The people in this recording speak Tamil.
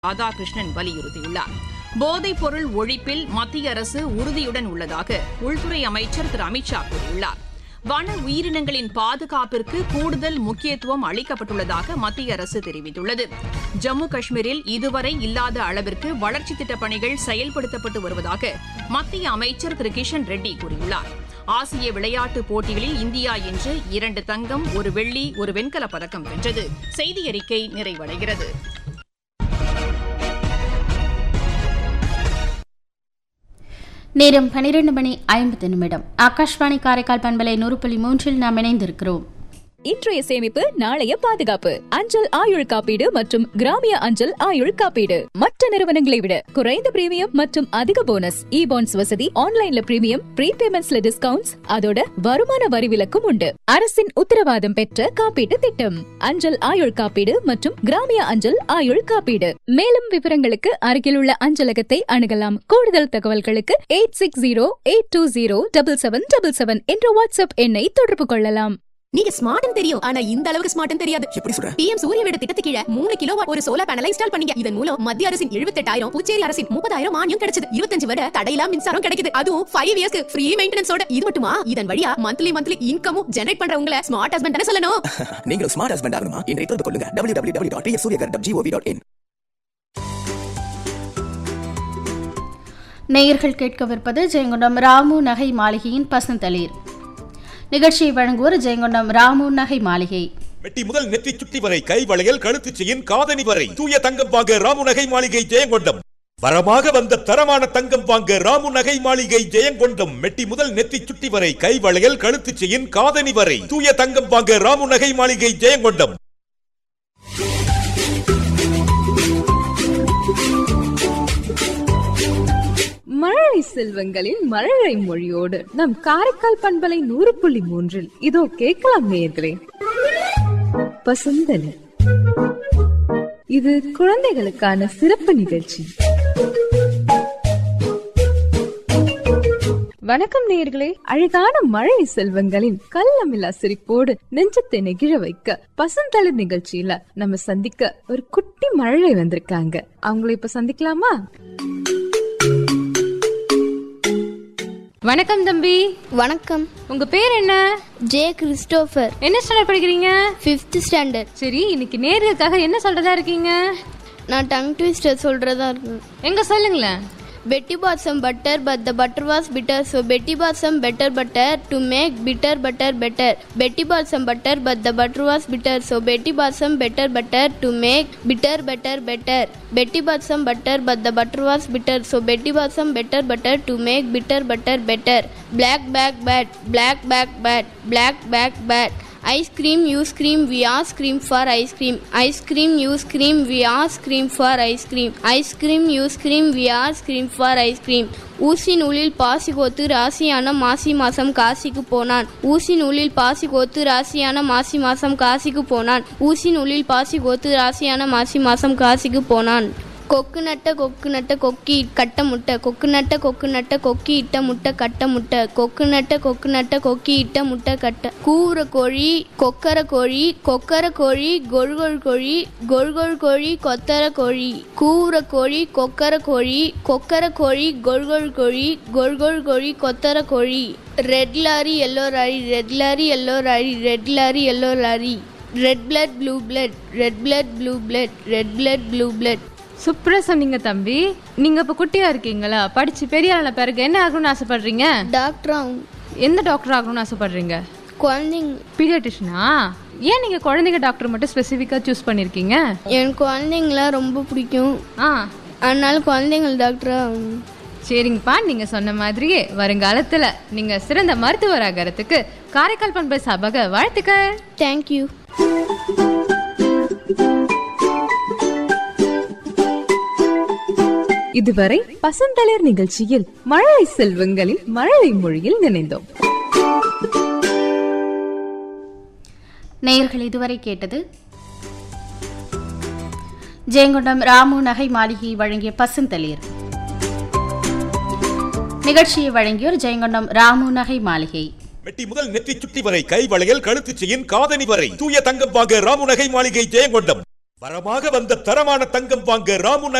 ராதாகிருஷ்ணன் வலியுறுத்தியுள்ளார் போதைப் பொருள் ஒழிப்பில் மத்திய அரசு உறுதியுடன் உள்ளதாக உள்துறை அமைச்சர் திரு அமித்ஷா கூறியுள்ளார் வன உயிரினங்களின் பாதுகாப்பிற்கு கூடுதல் முக்கியத்துவம் அளிக்கப்பட்டுள்ளதாக மத்திய அரசு தெரிவித்துள்ளது ஜம்மு காஷ்மீரில் இதுவரை இல்லாத அளவிற்கு வளர்ச்சித் திட்டப் பணிகள் செயல்படுத்தப்பட்டு வருவதாக மத்திய அமைச்சர் திரு கிஷன் ரெட்டி கூறியுள்ளார் ஆசிய விளையாட்டுப் போட்டிகளில் இந்தியா இன்று இரண்டு தங்கம் ஒரு வெள்ளி ஒரு வெண்கலப் பதக்கம் வென்றது செய்தி அறிக்கை நிறைவடைகிறது நேரம் பனிரெண்டு மணி ஐம்பது நிமிடம் ஆகாஷ்வாணி காரைக்கால் பண்பலை நூறு புள்ளி மூன்றில் நாம் இணைந்திருக்கிறோம் இன்றைய சேமிப்பு நாளைய பாதுகாப்பு அஞ்சல் ஆயுள் காப்பீடு மற்றும் கிராமிய அஞ்சல் ஆயுள் காப்பீடு மற்ற நிறுவனங்களை விட குறைந்த பிரீமியம் மற்றும் அதிக போனஸ் இ பாண்ட்ஸ் வசதி ஆன்லைன்ல பிரீமியம் ப்ரீபேமெண்ட்ஸ்ல டிஸ்கவுண்ட்ஸ் அதோட வருமான வரி விலக்கும் உண்டு அரசின் உத்தரவாதம் பெற்ற காப்பீட்டு திட்டம் அஞ்சல் ஆயுள் காப்பீடு மற்றும் கிராமிய அஞ்சல் ஆயுள் காப்பீடு மேலும் விவரங்களுக்கு அருகிலுள்ள அஞ்சலகத்தை அணுகலாம் கூடுதல் தகவல்களுக்கு eight six zero eight two zero double seven double seven என்ற வாட்ஸ்அப் எண்ணை தொடர்பு கொள்ளலாம் நீங்க ஸ்மார்ட்னு தெரியும் ஆனா இந்த அளவுக்கு ஸ்மார்ட்னு தெரியாது எப்படி சொல்ற பிஎம் சூரிய வீடு திட்டத்து கீழ மூணு கிலோ ஒரு சோலார் பேனலை இன்ஸ்டால் பண்ணீங்க இதன் மூலம் மத்திய அரசின் எழுபத்தெட்டாயிரம் புதுச்சேரி அரசின் முப்பதாயிரம் மானியம் கிடைச்சது இருபத்தஞ்சு வரை தடையில்லா மின்சாரம் கிடைக்குது அதுவும் ஃபைவ் இயர்ஸ்க்கு ஃப்ரீ மெயின்டெனன்ஸோட இது மட்டுமா இதன் வழியா மந்த்லி மந்த்லி இன்கமும் ஜெனரேட் பண்றவங்கள ஸ்மார்ட் ஹஸ்பண்ட் தானே சொல்லணும் நீங்களும் ஸ்மார்ட் ஹஸ்பண்ட் ஆகணுமா இன்றைய தொடர்பு கொள்ளுங்க W W W dot Suryaghar dot GOV dot in நேயர்கள் கேட்கவிருப்பது ஜெயங்கொண்டம் ராமு நகை மாளிகையின் பசந்தளிர் நிகழ்ச்சியை வழங்குவோர் ஜெயங்கொண்டம் ராமு நகை மாளிகை வெட்டி முதல் நெற்றி சுட்டி வரை கை வளையல் கழுத்து செயின் காதணி வரை தூய தங்கம் வாங்க ராமு நகை மாளிகை ஜெயங்கொண்டம் வரமாக வந்த தரமான தங்கம் வாங்க ராமு நகை மாளிகை ஜெயங்கொண்டம் மெட்டி முதல் நெத்தி சுட்டி வரை கை வளையல் கழுத்து செயின் காதணி வரை தூய தங்கம் வாங்க ராமு நகை மாளிகை ஜெயங்கொண்டம் மழலை செல்வங்களின் மழலை மொழியோடு நம் காரைக்கால் பண்பலை நூறு புள்ளி மூன்றில் இதோ கேட்கலாம் நேயர்களே பசுந்தலி இது குழந்தைகளுக்கான சிறப்பு நிகழ்ச்சி வணக்கம் நேயர்களே அழகான மழை செல்வங்களின் கள்ளமில்லா சிரிப்போடு நெஞ்சத்தை நெகிழ வைக்க பசுந்தளிர் நிகழ்ச்சியில நம்ம சந்திக்க ஒரு குட்டி மழலை வந்திருக்காங்க அவங்கள இப்ப சந்திக்கலாமா வணக்கம் தம்பி வணக்கம் உங்க பேர் என்ன ஜே கிறிஸ்டோபர் என்ன ஸ்டாண்டர்ட் படிக்கிறீங்க ஃபிஃப்த் ஸ்டாண்டர்ட் சரி இன்னைக்கு நேர்களுக்காக என்ன சொல்றதா இருக்கீங்க நான் டங் ட்விஸ்டர் சொல்றதா இருக்கு எங்க சொல்லுங்களேன் Betty bought some butter but the butter was bitter so Betty bought some better butter to make bitter butter better Betty bought some butter but the butter was bitter so Betty bought some better butter to make bitter better better Betty bought some butter but the butter was bitter so Betty bought some better butter to make bitter butter better black back bat black back bat black back bat Ice cream, you scream, we are scream for ice cream. Ice cream, you scream, we are scream for ice cream. Ice cream, you scream, we are scream for ice cream. ஊசி நூலில் பாசி கோத்து ராசியான மாசி மாசம் காசிக்கு போனான் ஊசி நூலில் பாசி கோத்து ராசியான மாசி மாசம் காசிக்கு போனான் ஊசி நூலில் பாசி கோத்து ராசியான மாசி மாசம் காசிக்கு போனான் கொக்கு நட்ட கொக்கு நட்ட கொக்கி கட்ட முட்டை கொக்கு நட்ட கொக்கு நட்ட கொக்கி இட்ட முட்டை கட்ட முட்டை கொக்கு நட்ட கொக்கு நட்ட கொக்கி இட்ட முட்டை கட்ட கூவுற கோழி கொக்கர கோழி கொக்கர கோழி கொழ்கொழ் கோழி கொழ்கொழ் கோழி கொத்தர கோழி கூவுற கோழி கொக்கர கோழி கொக்கர கோழி கொழ்கொழ் கோழி கொழ்கொழ் கோழி கொத்தர கோழி red lorry yellow lorry red lorry yellow lorry red lorry yellow lorry red blood blue blood red blood blue blood red blood blue blood சூப்பரா சொன்னீங்க தம்பி நீங்க இப்ப குட்டியா இருக்கீங்களா படிச்சு பெரிய ஆன பிறகு என்ன ஆகணும்னு ஆசைப்படுறீங்க டாக்டர் ஆகும் எந்த டாக்டர் ஆகணும்னு ஆசைப்படுறீங்க குழந்தைங்க பீடியாட்ரிஷனா ஏன் நீங்க குழந்தைங்க டாக்டர் மட்டும் ஸ்பெசிஃபிக்கா சூஸ் பண்ணிருக்கீங்க எனக்கு குழந்தைங்களாம் ரொம்ப பிடிக்கும் ஆ அதனால குழந்தைங்கள் டாக்டர் ஆகும் சரிங்கப்பா நீங்க சொன்ன மாதிரியே வருங்காலத்துல நீங்க சிறந்த மருத்துவர் ஆகிறதுக்கு காரைக்கால் பண்பை சபக வாழ்த்துக்கள் தேங்க்யூ இதுவரை பசந்தளிர் நிகழ்ச்சியில் மழலை செல்வங்களில் மழலை மொழியில் நினைந்தோம் நேயர்கள் இதுவரை கேட்டது ஜெயங்கொண்டம் ராமு நகை மாளிகை வழங்கிய பசுந்தளிர் நிகழ்ச்சியை வழங்கியோர் ஜெயங்கொண்டம் ராமு நகை மாளிகை வெட்டி முதல் நெற்றி சுட்டி வரை கை வளையல் கழுத்து செயின் காதணி வரை தூய தங்கம் வாங்க ராமு நகை மாளிகை ஜெயங்கொண்டம் வரமாக வந்த தரமான தங்கம் வாங்க ராமு